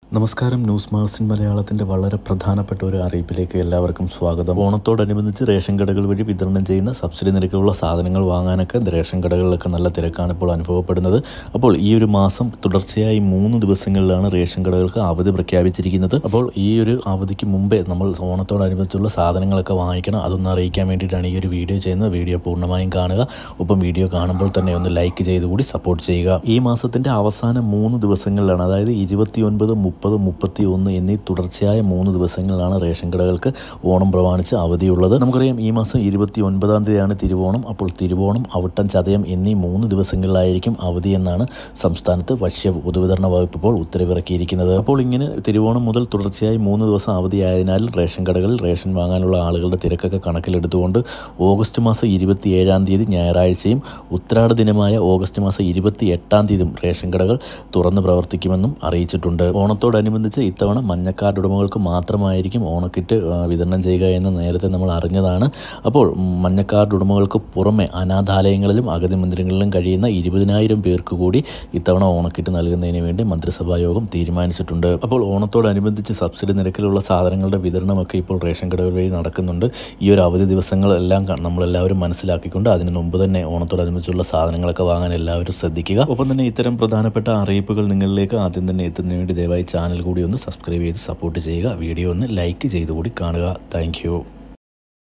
നമസ്കാരം news magazine മലയാളത്തിൻ്റെ വളരെ പ്രധാനപ്പെട്ട ഒരു അറിയിപ്പിലേക്ക് എല്ലാവർക്കും സ്വാഗതം ഓണത്തോടനുബന്ധിച്ച് റേഷൻ കടകൾ വഴി വിതരണം ചെയ്യുന്ന സബ്സിഡി നിരക്കിലുള്ള സാധനങ്ങൾ വാങ്ങാനൊക്കെ റേഷൻ കടകളിലൊക്കെ നല്ല തിരക്കാണ് ഇപ്പോൾ അനുഭവപ്പെടുന്നത് അപ്പോൾ ഈ ഒരു മാസം തുടർച്ചയായി മൂന്ന് ദിവസങ്ങളിലാണ് റേഷൻ കടകൾക്ക് അവധി പ്രഖ്യാപിച്ചിരിക്കുന്നത് അപ്പോൾ ഈ ഒരു അവധിക്ക് മുമ്പേ നമ്മൾ ഓണത്തോടനുബന്ധിച്ചുള്ള സാധനങ്ങളൊക്കെ വാങ്ങിക്കണം അതൊന്ന് അറിയിക്കാൻ വേണ്ടിയിട്ടാണ് ഈ ഒരു വീഡിയോ ചെയ്യുന്നത് വീഡിയോ പൂർണ്ണമായും കാണുക ഒപ്പം വീഡിയോ കാണുമ്പോൾ തന്നെ ഒന്ന് ലൈക്ക് ചെയ്ത് കൂടി സപ്പോർട്ട് ചെയ്യുക ഈ മാസത്തിൻ്റെ അവസാന മൂന്ന് ദിവസങ്ങളിലാണ് അതായത് ഇരുപത്തിയൊൻപത് മുപ്പത് മുപ്പത്തി ഒന്ന് എന്നീ തുടർച്ചയായ മൂന്ന് ദിവസങ്ങളിലാണ് റേഷൻ കടകൾക്ക് ഓണം പ്രമാണിച്ച് അവധിയുള്ളത് നമുക്കറിയാം ഈ മാസം ഇരുപത്തി ഒൻപതാം തീയതിയാണ് തിരുവോണം അപ്പോൾ തിരുവോണം അവിട്ടം ചതയം എന്നീ മൂന്ന് ദിവസങ്ങളിലായിരിക്കും അവധി എന്നാണ് സംസ്ഥാനത്ത് ഭക്ഷ്യ പൊതുവിതരണ വകുപ്പ് ഇപ്പോൾ ഉത്തരവിറക്കിയിരിക്കുന്നത് അപ്പോൾ ഇങ്ങനെ തിരുവോണം മുതൽ തുടർച്ചയായി മൂന്ന് ദിവസം അവധിയായതിനാൽ റേഷൻ കടകളിൽ റേഷൻ വാങ്ങാനുള്ള ആളുകളുടെ തിരക്കൊക്കെ കണക്കിലെടുത്തുകൊണ്ട് ഓഗസ്റ്റ് മാസം ഇരുപത്തി ഏഴാം തീയതി ഞായറാഴ്ചയും ഉത്രാട ദിനമായ ഓഗസ്റ്റ് മാസം ഇരുപത്തി എട്ടാം തീയതിയും റേഷൻ കടകൾ തുറന്ന് പ്രവർത്തിക്കുമെന്നും അറിയിച്ചിട്ടുണ്ട് ഓണത്തോടനുബന്ധിച്ച് ഇത്തവണ മഞ്ഞക്കാർഡ് ഉടമകൾക്ക് മാത്രമായിരിക്കും ഓണക്കിറ്റ് ആ, വിതരണം ചെയ്യുക എന്ന് നേരത്തെ നമ്മൾ അറിഞ്ഞതാണ് അപ്പോൾ ഉം, മഞ്ഞക്കാർഡ് ഉടമകൾക്ക് പുറമെ അനാഥാലയങ്ങളിലും അഗതി മന്ദിരങ്ങളിലും കഴിയുന്ന ഇരുപതിനായിരം പേർക്ക് കൂടി ഇത്തവണ ഓണക്കിറ്റ് നൽകുന്നതിന് വേണ്ടി മന്ത്രിസഭാ യോഗം തീരുമാനിച്ചിട്ടുണ്ട് അപ്പോൾ ഓണത്തോടനുബന്ധിച്ച് സബ്സിഡി നിരക്കിലുള്ള സാധനങ്ങളുടെ വിതരണമൊക്കെ ഇപ്പോൾ റേഷൻ കടകൾ വഴി നടക്കുന്നുണ്ട് ഈ ഒരു അവധി ദിവസങ്ങളെല്ലാം ക- നമ്മളെല്ലാവരും മനസ്സിലാക്കിക്കൊണ്ട് അതിന് മുമ്പ് തന്നെ ഓണത്തോടനുബന്ധിച്ചുള്ള സാധനങ്ങളൊക്കെ വാങ്ങാൻ എല്ലാവരും ശ്രദ്ധിക്കുക ഒപ്പം തന്നെ ഇത്തരം പ്രധാനപ്പെട്ട അറിയിപ്പുകൾ നിങ്ങളിലേക്ക് ആദ്യം തന്നെ എത്തുന്നതിന് വേണ്ടി ദയവായി ചാനൽ കൂടി ഒന്ന് സബ്സ്ക്രൈബ് ചെയ്ത് സപ്പോർട്ട് ചെയ്യുക വീഡിയോ ഒന്ന് ലൈക്ക് ചെയ്ത് കൂടി കാണുക താങ്ക്